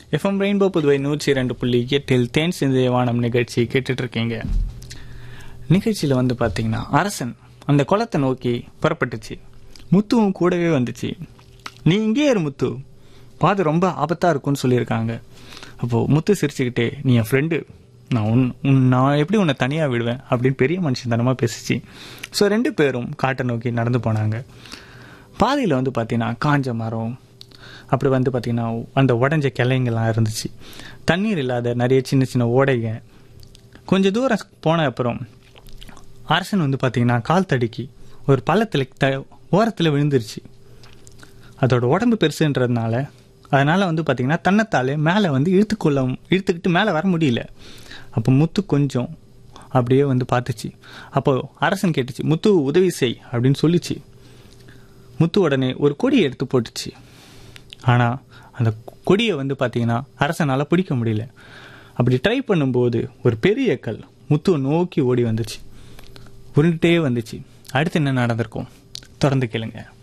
FM rainbow Puduvai நூற்றி ரெண்டு புள்ளி எட்டில் தேன் சிந்தைய வானம் நிகழ்ச்சி கேட்டுட்டு இருக்கீங்க நிகழ்ச்சியில் வந்து பார்த்தீங்கன்னா அரசன் அந்த குளத்தை நோக்கி புறப்பட்டுச்சு முத்துவும் கூடவே வந்துச்சு நீ இங்கே இரு முத்து பாது ரொம்ப ஆபத்தாக இருக்கும்னு சொல்லியிருக்காங்க அப்போது முத்து சிரிச்சுக்கிட்டே நீ என் ஃப்ரெண்டு நான் உன் உன் நான் எப்படி உன்னை தனியாக விடுவேன் அப்படின்னு பெரிய மனுஷன் தனமாக பேசிச்சு ஸோ ரெண்டு பேரும் காட்டை நோக்கி நடந்து போனாங்க பாதையில் வந்து பார்த்தீங்கன்னா காஞ்ச மரம் அப்படி வந்து பார்த்தீங்கன்னா அந்த உடஞ்ச கிளைங்கெல்லாம் இருந்துச்சு தண்ணீர் இல்லாத நிறைய சின்ன சின்ன ஓடைங்க கொஞ்சம் தூரம் போன அப்புறம் அரசன் வந்து பார்த்தீங்கன்னா கால் தடுக்கி ஒரு பள்ளத்தில் த ஓரத்தில் விழுந்துருச்சு அதோட உடம்பு பெருசுன்றதுனால அதனால் வந்து பார்த்திங்கன்னா தன்னைத்தாலே மேலே வந்து இழுத்துக்கொள்ள இழுத்துக்கிட்டு மேலே வர முடியல அப்போ முத்து கொஞ்சம் அப்படியே வந்து பார்த்துச்சு அப்போ அரசன் கேட்டுச்சு முத்து உதவி செய் அப்படின்னு சொல்லிச்சு முத்து உடனே ஒரு கொடியை எடுத்து போட்டுச்சு ஆனால் அந்த கொடியை வந்து பார்த்தீங்கன்னா அரசனால் பிடிக்க முடியல அப்படி ட்ரை பண்ணும்போது ஒரு பெரிய கல் முத்துவை நோக்கி ஓடி வந்துச்சு உருண்டுட்டே வந்துச்சு அடுத்து என்ன நடந்திருக்கும் தொடர்ந்து கேளுங்க